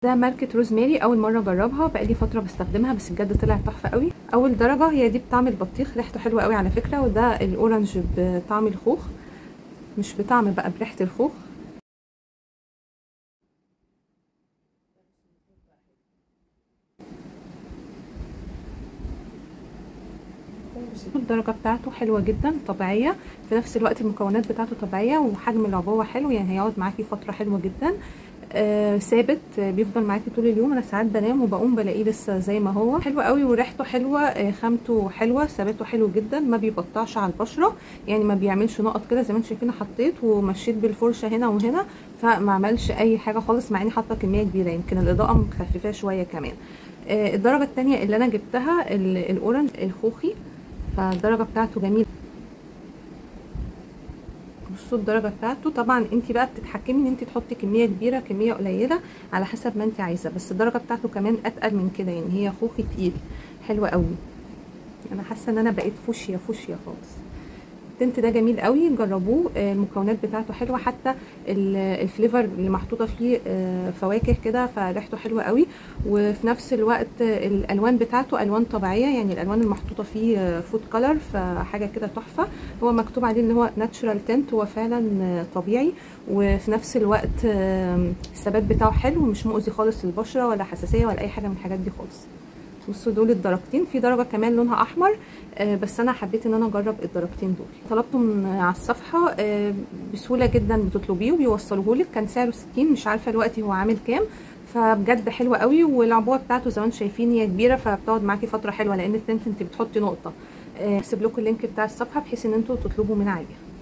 ده ماركه روزماري اول مره اجربها بقالي فتره بستخدمها بس بجد طلع تحفه قوي اول درجه هي دي بطعم البطيخ ريحته حلوه قوي على فكره وده الاورنج بطعم الخوخ مش بطعم بقى بريحه الخوخ الدرجة بتاعته حلوة جدا طبيعية في نفس الوقت المكونات بتاعته طبيعية وحجم العبوة حلو يعني هيقعد معاكي فترة حلوة جدا آه ثابت آه بيفضل معاكي طول اليوم انا ساعات بنام وبقوم بلاقيه لسه زي ما هو حلو قوي وريحته حلوه آه خامته حلوه ثباته حلو جدا ما بيبطعش على البشره يعني ما بيعملش نقط كده زي ما انتم شايفين حطيت ومشيت بالفرشه هنا وهنا فما عملش اي حاجه خالص مع اني حاطه كميه كبيره يمكن الاضاءه مخففاه شويه كمان آه الدرجه الثانيه اللي انا جبتها الاورنج الخوخي فالدرجه بتاعته جميله بصوا الدرجه بتاعته طبعا انت بقى بتتحكمي ان انت تحطي كميه كبيره كميه قليله على حسب ما انت عايزه بس الدرجه بتاعته كمان اتقل من كده يعني هي خوخي تقيل حلوه قوي انا حاسه ان انا بقيت فوشيا فوشيا خالص التنت ده جميل قوي جربوه المكونات بتاعته حلوه حتى الفليفر اللي محطوطه فيه فواكه كده فريحته حلوه قوي وفي نفس الوقت الالوان بتاعته الوان طبيعيه يعني الالوان المحطوطه فيه فود كلر فحاجه كده تحفه هو مكتوب عليه ان هو ناتشورال تنت هو فعلا طبيعي وفي نفس الوقت الثبات بتاعه حلو ومش مؤذي خالص للبشره ولا حساسيه ولا اي حاجه من الحاجات دي خالص بصوا دول الدرجتين في درجه كمان لونها احمر آه بس انا حبيت ان انا اجرب الدرجتين دول طلبته من على الصفحه آه بسهوله جدا بتطلبيه وبيوصلوه لك كان سعره 60 مش عارفه دلوقتي هو عامل كام فبجد حلو قوي والعبوه بتاعته زي ما انتم شايفين هي كبيره فبتقعد معاكي فتره حلوه لان التنت انت بتحطي نقطه آه هسيب لكم اللينك بتاع الصفحه بحيث ان انتوا تطلبوا من عليها